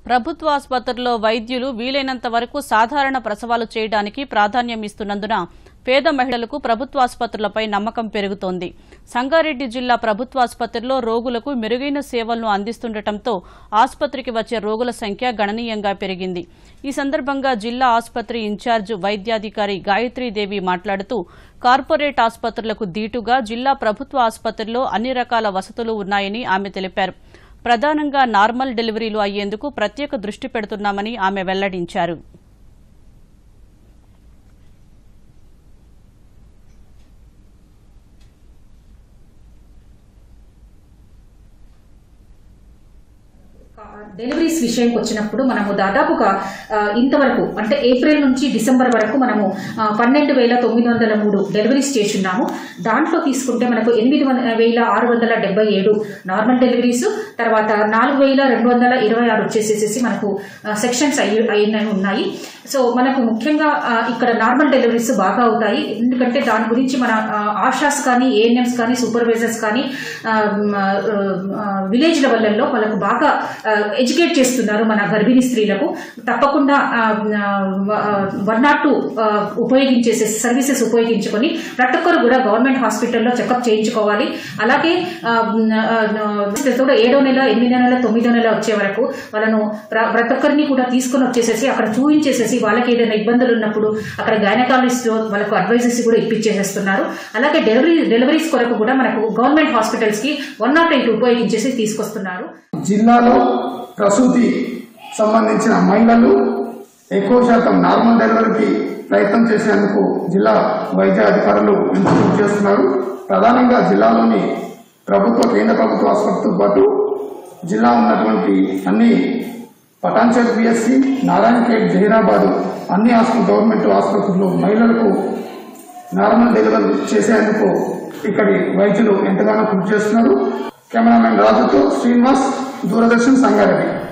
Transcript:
ప్రభుత్వ ఆసుపత్రుల్లో వైద్యులు వీలైనంత వరకు సాధారణ ప్రసవాలు చేయడానికి ప్రాధాన్యం ఇస్తున్నందున పేద మహిళలకు ప్రభుత్వ ఆసుపత్రులపై నమ్మకం పెరుగుతోంది సంగారెడ్డి జిల్లా ప్రభుత్వ ఆసుపత్రిలో రోగులకు మెరుగైన సేవలను అందిస్తుండటంతో ఆసుపత్రికి వచ్చే రోగుల సంఖ్య గణనీయంగా పెరిగింది ఈ సందర్భంగా జిల్లా ఆసుపత్రి ఇన్ఛార్జ్ వైద్యాధికారి గాయత్రీదేవి మాట్లాడుతూ కార్పొరేట్ ఆసుపత్రులకు దీటుగా జిల్లా ప్రభుత్వ ఆసుపత్రిలో అన్ని రకాల వసతులు ఉన్నాయని ఆమె తెలిపారు ప్రధానంగా నార్మల్ డెలివరీలు అయ్యేందుకు ప్రత్యేక దృష్టి పెడుతున్నామని ఆమె వెల్లడించారు డెలివరీస్ విషయంకి వచ్చినప్పుడు మనము దాదాపుగా ఆ, ఇంతవరకు అంటే ఏప్రిల్ నుంచి డిసెంబర్ వరకు మనము ఆ, పన్నెండు వేల తొమ్మిది వందల మూడు డెలివరీస్ చేస్తున్నాము దాంట్లో తీసుకుంటే మనకు ఎనిమిది వంద వేల ఆరు వందల డెబ్బై ఏడు నార్మల్ డెలివరీస్ తర్వాత నాలుగు వేల రెండు వందల ఇరవై ఆరు వచ్చేసేసి మనకు సెక్షన్స్ అయ్యి అయినవి ఉన్నాయి సో మనకు ముఖ్యంగా ఆ, ఇక్కడ నార్మల్ డెలివరీస్ బాగా అవుతాయి ఎందుకంటే దాని గురించి మన ఆ, ఆశాస్ కానీ ఏఎన్ఎంస్ కానీ సూపర్వైజర్స్ కానీ విలేజ్ లెవెల్లో వాళ్ళకు బాగా ఎడ్యుకేట్ చేస్తున్నారు మన గర్భిణీ స్త్రీలకు తప్పకుండా వన్ నాట్ టూ ఉపయోగించేసే సర్వీసెస్ ఉపయోగించుకొని ప్రతి ఒక్కరు కూడా గవర్నమెంట్ హాస్పిటల్లో చెకప్ చేయించుకోవాలి అలాగే ఆ, ఆ, కూడా ఏడో నెల ఎనిమిదో నెల తొమ్మిదో నెల వచ్చే వరకు వాళ్ళను ప్ర- ప్రతి ఒక్కరిని కూడా తీసుకొని వచ్చేసేసి అక్కడ చూపించేసేసి వాళ్ళకి ఏదైనా ఇబ్బందులు ఉన్నప్పుడు అక్కడ గైనకాలజిస్ట్ వాళ్ళకు అడ్వైజెస్ కూడా ఇప్పించేసేస్తున్నారు అలాగే డెలివరీ డెలివరీస్ కొరకు కూడా మనకు గవర్నమెంట్ హాస్పిటల్స్ కి వన్ నాట్ ఎయిట్ ఉపయోగించేసి తీసుకొస్తున్నారు జిల్లాలో ప్రసూతి సంబంధించిన మహిళలు ఎక్కువ శాతం నార్మల్ డెలివరీకి ప్రయత్నం చేసేందుకు జిల్లా వైద్య అధికారులు ఇన్స్టిట్యూట్ చేస్తున్నారు ప్రధానంగా జిల్లాలోని ప్రభుత్వ కేంద్ర ప్రభుత్వ ఆసుపత్రులతో పాటు జిల్లా ఉన్నటువంటి అన్ని పటాన్చేరు పిఎస్సి నారాయణఖేడ్ జహీరాబాద్ అన్ని హాస్పిటల్ గవర్నమెంట్ ఆసుపత్రుల్లో మహిళలకు నార్మల్ డెలివరీ చేసేందుకు ఇక్కడి వైద్యులు ఎంతగానో కృషి చేస్తున్నారు కెమెరామెన్ రాజుతో శ్రీనివాస్ దూరదర్శన్ సంగారెడ్డి